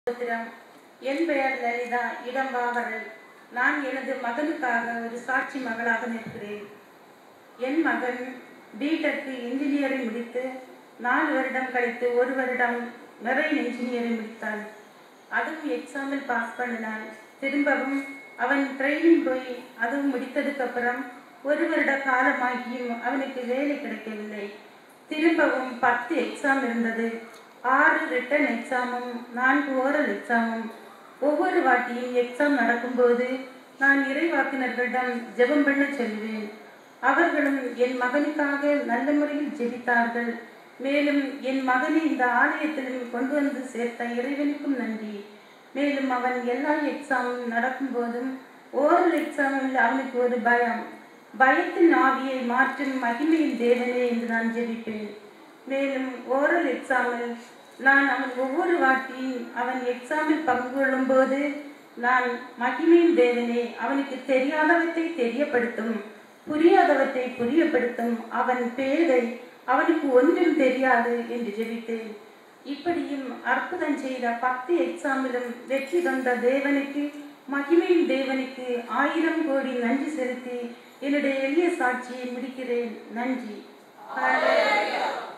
ஸ்தோத்திரம். என் பெயர் லலிதா இடம்பாவரல் நான் எனது மகனுக்காக ஒரு சாட்சி மகளாக நிற்கிறேன் என் மகன் பிடெக் இன்ஜினியரிங் முடித்து நாலு வருடம் கழித்து ஒரு வருடம் மெரைன் இன்ஜினியரிங் முடித்தான் அதுவும் எக்ஸாமில் பாஸ் பண்ணினான் திரும்பவும் அவன் ட்ரைனிங் போய் அதுவும் முடித்ததுக்கு அப்புறம் ஒரு வருட காலமாகியும் அவனுக்கு வேலை கிடைக்கவில்லை திரும்பவும் பத்து எக்ஸாம் இருந்தது ஆறு ரிட்டன் எக்ஸாமும் நான்கு ஓரல் எக்ஸாமும் ஒவ்வொரு வாட்டியும் எக்ஸாம் நடக்கும்போது நான் இறைவாக்கினர்களிடம் ஜெபம் பண்ண சொல்லுவேன் அவர்களும் என் மகனுக்காக நல்ல முறையில் ஜெபித்தார்கள் மேலும் என் மகனை இந்த ஆலயத்திலும் கொண்டு வந்து சேர்த்த இறைவனுக்கும் நன்றி மேலும் அவன் எல்லா எக்ஸாமும் நடக்கும்போதும் ஓரல் எக்ஸாமில் அவனுக்கு ஒரு பயம் பயத்தின் ஆவியை மாற்றும் மகிமையின் தேவனே என்று நான் ஜெபிப்பேன் மேலும் ஓரல் எக்ஸாமில் நான் அவன் ஒவ்வொரு வாட்டியும் அவன் எக்ஸாமில் பங்கு கொள்ளும்போது நான் மகிமையின் தேவனே அவனுக்கு தெரியாதவற்றை தெரியப்படுத்தும் புரியாதவற்றை புரியப்படுத்தும் அவன் பேரை அவனுக்கு ஒன்றும் தெரியாது என்று ஜெபித்தேன் இப்படியும் அற்புதம் செய்த பத்து எக்ஸாமிலும் வெற்றி தந்த தேவனுக்கு மகிமையின் தேவனுக்கு ஆயிரம் கோடி நன்றி செலுத்தி என்னுடைய எளிய சாட்சியை முடிக்கிறேன் நன்றி Hallelujah.